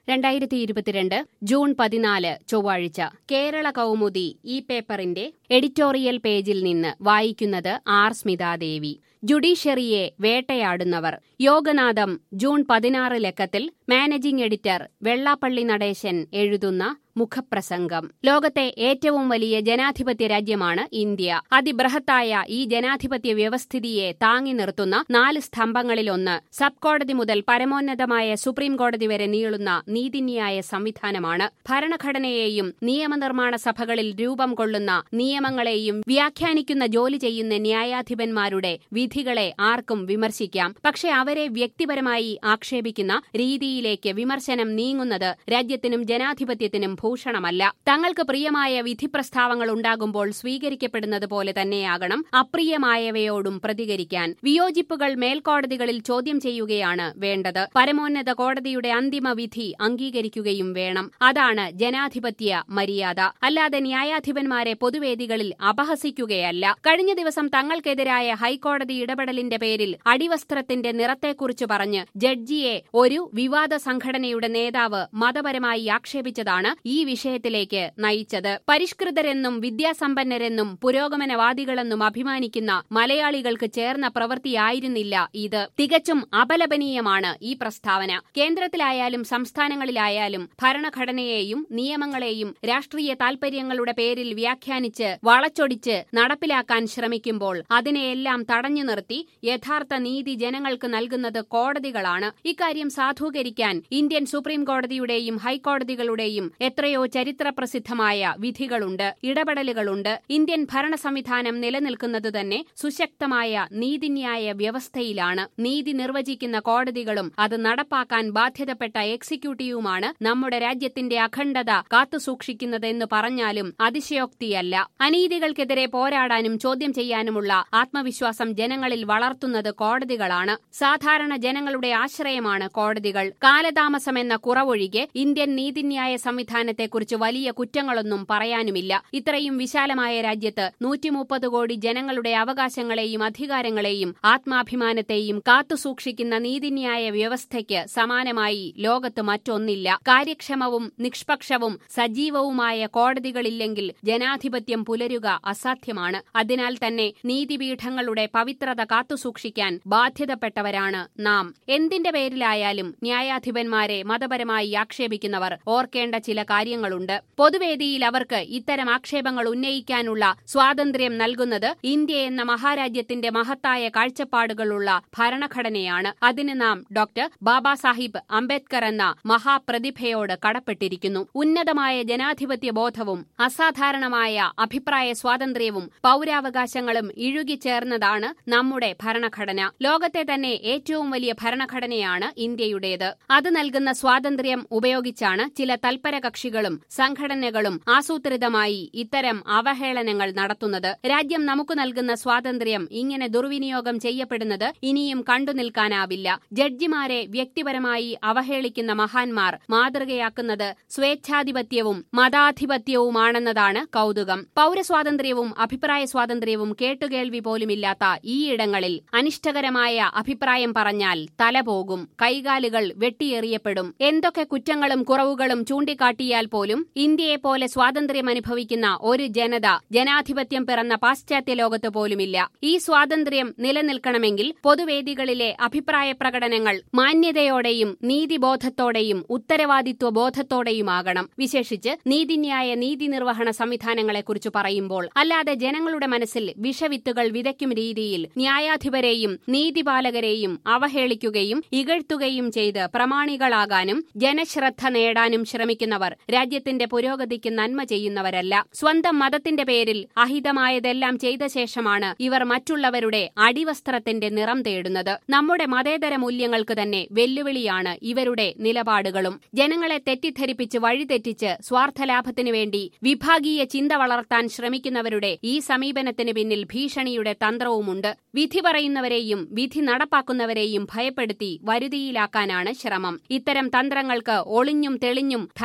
രണ്ടായിരത്തി ഇരുപത്തിരണ്ട് ജൂൺ പതിനാല് ചൊവ്വാഴ്ച കേരള കൗമുദി ഈ പേപ്പറിന്റെ എഡിറ്റോറിയൽ പേജിൽ നിന്ന് വായിക്കുന്നത് ആർ സ്മിതാദേവി ജുഡീഷ്യറിയെ വേട്ടയാടുന്നവർ യോഗനാഥം ജൂൺ പതിനാറ് ലക്കത്തിൽ മാനേജിംഗ് എഡിറ്റർ വെള്ളാപ്പള്ളി നടേശൻ എഴുതുന്ന മുഖപ്രസംഗം ലോകത്തെ ഏറ്റവും വലിയ ജനാധിപത്യ രാജ്യമാണ് ഇന്ത്യ അതിബൃഹത്തായ ഈ ജനാധിപത്യ വ്യവസ്ഥിതിയെ താങ്ങി നിർത്തുന്ന നാല് സ്തംഭങ്ങളിലൊന്ന് സബ് കോടതി മുതൽ പരമോന്നതമായ സുപ്രീം കോടതി വരെ നീളുന്ന നീതിന്യായ സംവിധാനമാണ് ഭരണഘടനയെയും നിയമനിർമ്മാണ സഭകളിൽ രൂപം കൊള്ളുന്ന നിയമങ്ങളെയും വ്യാഖ്യാനിക്കുന്ന ജോലി ചെയ്യുന്ന ന്യായാധിപന്മാരുടെ വിധികളെ ആർക്കും വിമർശിക്കാം പക്ഷെ അവരെ വ്യക്തിപരമായി ആക്ഷേപിക്കുന്ന രീതിയിലേക്ക് വിമർശനം നീങ്ങുന്നത് രാജ്യത്തിനും ജനാധിപത്യത്തിനും ഭൂഷണമല്ല തങ്ങൾക്ക് പ്രിയമായ വിധിപ്രസ്താവങ്ങൾ ഉണ്ടാകുമ്പോൾ സ്വീകരിക്കപ്പെടുന്നത് പോലെ തന്നെയാകണം അപ്രിയമായവയോടും പ്രതികരിക്കാൻ വിയോജിപ്പുകൾ മേൽക്കോടതികളിൽ ചോദ്യം ചെയ്യുകയാണ് വേണ്ടത് പരമോന്നത കോടതിയുടെ അന്തിമ വിധി അംഗീകരിക്കുകയും വേണം അതാണ് ജനാധിപത്യ മര്യാദ അല്ലാതെ ന്യായാധിപന്മാരെ പൊതുവേദികളിൽ അപഹസിക്കുകയല്ല കഴിഞ്ഞ ദിവസം തങ്ങൾക്കെതിരായ ഹൈക്കോടതി ഇടപെടലിന്റെ പേരിൽ അടിവസ്ത്രത്തിന്റെ നിറത്തെക്കുറിച്ച് പറഞ്ഞ് ജഡ്ജിയെ ഒരു വിവാദ സംഘടനയുടെ നേതാവ് മതപരമായി ആക്ഷേപിച്ചതാണ് ഈ വിഷയത്തിലേക്ക് നയിച്ചത് പരിഷ്കൃതരെന്നും വിദ്യാസമ്പന്നരെന്നും പുരോഗമനവാദികളെന്നും അഭിമാനിക്കുന്ന മലയാളികൾക്ക് ചേർന്ന പ്രവൃത്തിയായിരുന്നില്ല ഇത് തികച്ചും അപലപനീയമാണ് ഈ പ്രസ്താവന കേന്ദ്രത്തിലായാലും സംസ്ഥാനങ്ങളിലായാലും ഭരണഘടനയെയും നിയമങ്ങളെയും രാഷ്ട്രീയ താൽപര്യങ്ങളുടെ പേരിൽ വ്യാഖ്യാനിച്ച് വളച്ചൊടിച്ച് നടപ്പിലാക്കാൻ ശ്രമിക്കുമ്പോൾ അതിനെയെല്ലാം തടഞ്ഞു നിർത്തി യഥാർത്ഥ നീതി ജനങ്ങൾക്ക് നൽകുന്നത് കോടതികളാണ് ഇക്കാര്യം സാധൂകരിക്കാൻ ഇന്ത്യൻ സുപ്രീം കോടതിയുടെയും ഹൈക്കോടതികളുടെയും എത്രയോ ചരിത്രപ്രസിദ്ധമായ വിധികളുണ്ട് ഇടപെടലുകളുണ്ട് ഇന്ത്യൻ ഭരണ സംവിധാനം നിലനിൽക്കുന്നത് തന്നെ സുശക്തമായ നീതിന്യായ വ്യവസ്ഥയിലാണ് നീതി നിർവചിക്കുന്ന കോടതികളും അത് നടപ്പാക്കാൻ ബാധ്യതപ്പെട്ട എക്സിക്യൂട്ടീവുമാണ് നമ്മുടെ രാജ്യത്തിന്റെ അഖണ്ഡത കാത്തുസൂക്ഷിക്കുന്നതെന്ന് പറഞ്ഞാലും അതിശയോക്തിയല്ല അനീതികൾക്കെതിരെ പോരാടാനും ചോദ്യം ചെയ്യാനുമുള്ള ആത്മവിശ്വാസം ജനങ്ങളിൽ വളർത്തുന്നത് കോടതികളാണ് സാധാരണ ജനങ്ങളുടെ ആശ്രയമാണ് കോടതികൾ കാലതാമസമെന്ന കുറവൊഴികെ ഇന്ത്യൻ നീതിന്യായ സംവിധാനത്തെക്കുറിച്ച് വലിയ കുറ്റങ്ങളൊന്നും പറയാനുമില്ല ഇത്രയും വിശാലമായ രാജ്യത്ത് നൂറ്റിമുപ്പത് കോടി ജനങ്ങളുടെ അവകാശങ്ങളെയും അധികാരങ്ങളെയും ആത്മാഭിമാനത്തെയും കാത്തുസൂക്ഷിക്കുന്ന നീതിന്യായ വ്യവസ്ഥയ്ക്ക് സമാനമായി ലോകത്ത് മറ്റൊന്നില്ല കാര്യക്ഷമവും നിഷ്പക്ഷവും സജീവവുമായ കോടതികളില്ലെങ്കിൽ ജനാധിപത്യം പുലരുക അസാധ്യമാണ് അതിനാൽ തന്നെ നീതിപീഠങ്ങളുടെ പവിത്രത കാത്തുസൂക്ഷിക്കാൻ ബാധ്യതപ്പെട്ടവരാണ് നാം എന്തിന്റെ പേരിലായാലും ന്യായാധിപന്മാരെ മതപരമായി ആക്ഷേപിക്കുന്നവർ ഓർക്കേണ്ട ചില കാര്യങ്ങളുണ്ട് പൊതുവേദിയിൽ അവർക്ക് ഇത്തരം ആക്ഷേപങ്ങൾ ഉന്നയിക്കാനുള്ള സ്വാതന്ത്ര്യം നൽകുന്നത് ഇന്ത്യ എന്ന മഹാരാജ്യത്തിന്റെ മഹത്തായ കാഴ്ചപ്പാടുകളുള്ള ഭരണഘടനയാണ് അതിന് നാം ഡോക്ടർ ബാബാ സാഹിബ് അംബേദ്കർ എന്ന മഹാപ്രതിഭയോട് കടപ്പെട്ടിരിക്കുന്നു ഉന്നതമായ ജനാധിപത്യ ബോധവും അസാധാരണമായ അഭിപ്രായ സ്വാതന്ത്ര്യവും പൌരാവകാശങ്ങളും ഇഴുകിച്ചേർന്നതാണ് നമ്മുടെ ഭരണഘടന ലോകത്തെ തന്നെ ഏറ്റവും വലിയ ഭരണഘടനയാണ് ഇന്ത്യയുടേത് അത് നൽകുന്ന സ്വാതന്ത്ര്യം ഉപയോഗിച്ചാണ് ചില തൽപര കക്ഷികളും സംഘടനകളും ആസൂത്രിതമായി ഇത്തരം അവഹേളനങ്ങൾ നടത്തുന്നത് രാജ്യം നമുക്ക് നൽകുന്ന സ്വാതന്ത്ര്യം ഇങ്ങനെ ദുർവിനിയോഗം ചെയ്യപ്പെടുന്നത് ഇനിയും കണ്ടുനിൽക്കാനാവില്ല ജഡ്ജിമാരെ വ്യക്തിപരമായി അവഹേളിക്കുന്ന മഹാന്മാർ മാതൃകയാക്കുന്നത് സ്വേച്ഛാധിപത്യവും മതാധിപത്യവുമാണെന്നതാണ് കൗതുകം പൌരസ്വാതന്ത്ര്യവും അഭിപ്രായ സ്വാതന്ത്ര്യവും കേട്ടുകേൾവി പോലുമില്ലാത്ത ഈയിടങ്ങളിൽ അനിഷ്ടകരമായ അഭിപ്രായം പറഞ്ഞാൽ തല പോകും കൈകാലുകൾ വെട്ടിയെറിയപ്പെടും എന്തൊക്കെ കുറ്റങ്ങളും കുറവുകളും ചൂണ്ടിക്കാട്ടിയാൽ പോലും ഇന്ത്യയെപ്പോലെ സ്വാതന്ത്ര്യം അനുഭവിക്കുന്ന ഒരു ജനത ജനാധിപത്യം പിറന്ന പാശ്ചാത്യ ലോകത്ത് പോലുമില്ല ഈ സ്വാതന്ത്ര്യം നിലനിൽക്കണമെങ്കിൽ പൊതുവേദികളിലെ അഭിപ്രായ പ്രകടനങ്ങൾ മാന്യതയോടെയും നീതിബോധത്തോടെയും ഉത്തരവാദിത്വ ബോധത്തോടെയുമാകണം വിശേഷിച്ച് നീതിന്യായ നീതി നിർവഹണ സംവിധാനങ്ങളെക്കുറിച്ച് പറയുമ്പോൾ അല്ലാതെ ജനങ്ങളുടെ മനസ്സിൽ വിഷവിത്തുകൾ വിതയ്ക്കും രീതിയിൽ ന്യായാധിപരെയും നീതിപാലകരെയും അവഹേളിക്കുകയും ഇകഴ്ത്തുകയും ചെയ്ത് പ്രമാണികളാകാനും ജനശ്രദ്ധ നേടാനും ശ്രമിക്കുന്നവർ രാജ്യത്തിന്റെ പുരോഗതിക്ക് നന്മ ചെയ്യുന്നവരല്ല സ്വന്തം മതത്തിന്റെ പേരിൽ അഹിതമായതെല്ലാം ചെയ്ത ശേഷമാണ് ഇവർ മറ്റുള്ളവരുടെ അടിവസ്ത്രത്തിന്റെ നിറം തേടുന്നത് നമ്മുടെ മതേതര മൂല്യങ്ങൾക്ക് തന്നെ വെല്ലുവിളിയാണ് ഇവരുടെ നിലപാടുകളും ജനങ്ങളെ തെറ്റിദ്ധരിപ്പിച്ച് വഴിതെറ്റിച്ച് സ്വാർത്ഥലാഭത്തിനു വേണ്ടി വിഭാഗീയ ചിന്ത വളർത്താൻ ശ്രമിക്കുന്നവരുടെ ഈ സമീപനത്തിന് പിന്നിൽ ഭീഷണിയുടെ തന്ത്രവുമുണ്ട് വിധി പറയുന്നവരെയും വിധി നടപ്പാക്കുന്നവരെയും ഭയപ്പെടുത്തി വരുതിയിലാക്കാനാണ് ശ്രമം ഇത്തരം തന്ത്രങ്ങൾക്ക് ഒളിഞ്ഞും തെളിഞ്ഞും ധൈര്യവും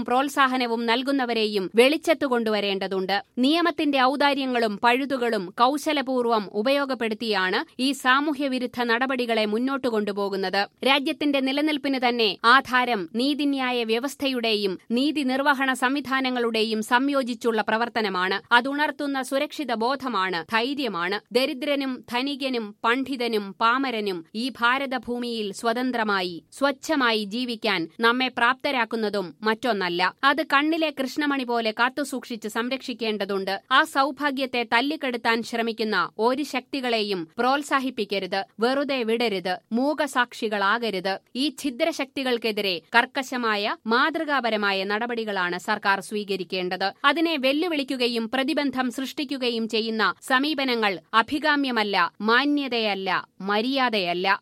പ്രോത്സാഹനവും നൽകുന്നവരെയും വെളിച്ചത്തു കൊണ്ടുവരേണ്ടതുണ്ട് നിയമത്തിന്റെ ഔദാര്യങ്ങളും പഴുതുകളും കൌശലപൂർവ്വം ഉപയോഗപ്പെടുത്തിയാണ് ഈ സാമൂഹ്യവിരുദ്ധ നടപടികളെ മുന്നോട്ടു കൊണ്ടുപോകുന്നത് രാജ്യത്തിന്റെ നിലനിൽപ്പിന് തന്നെ ആധാരം നീതിന്യായ വ്യവസ്ഥയുടെയും നീതി നിർവഹണ സംവിധാനങ്ങളുടെയും സംയോജിച്ചുള്ള പ്രവർത്തനമാണ് അതുണർത്തുന്ന സുരക്ഷിത ബോധമാണ് ധൈര്യമാണ് ദരിദ്രനും ധനികനും പണ്ഡിതനും പാമരനും ഈ ഭാരതഭൂമിയിൽ സ്വതന്ത്രമായി സ്വച്ഛമായി ജീവിക്കാൻ നമ്മെ പ്രാപ്തരാക്കുന്നതും മറ്റൊന്നല്ല അത് കണ്ണിലെ കൃഷ്ണമണി പോലെ കാത്തുസൂക്ഷിച്ച് സംരക്ഷിക്കേണ്ടതുണ്ട് ആ സൗഭാഗ്യത്തെ തല്ലിക്കെടുത്താൻ ശ്രമിക്കുന്ന ഒരു ശക്തികളെയും പ്രോത്സാഹിപ്പിക്കരുത് വെറുതെ വിടരുത് മൂകസാക്ഷികളാകരുത് ഈ ഛിദ്രശക്തികൾക്കെതിരെ കർക്കശമായ മാതൃകാപരമായ നടപടികളാണ് സർക്കാർ സ്വീകരിക്കേണ്ടത് അതിനെ വെല്ലുവിളിക്കുകയും പ്രതിബന്ധം സൃഷ്ടിക്കുകയും ചെയ്യുന്ന സമീപനങ്ങൾ അഭികാമ്യമല്ല മാന്യതയല്ല മര്യാദയല്ല